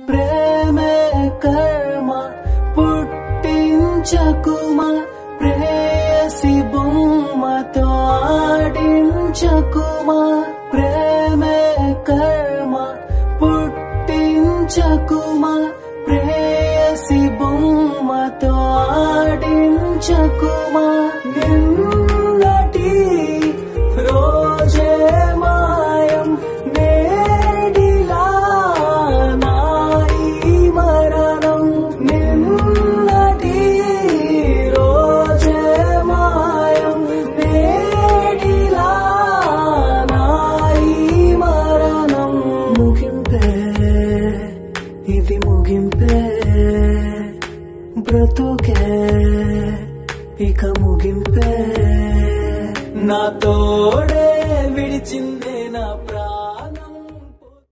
ప్రేమే కర్మ పుట్టించకుమా ప్రేయసి బొమ్మతో ఆడించకుమా ప్రేమే కర్మ పుట్టించకుమా ప్రేయసి బొమ్మతో ఆడించకుమా నిన్నటి రోజే మాయం నేడిలా నాయి మరణం నిన్నటి రోజే మాయం నేడిలా నాయి మరణం ముగింపే ఇది ముగింపే బ్రతుకే ఇక ముగింపే నా తోడే విడిచింది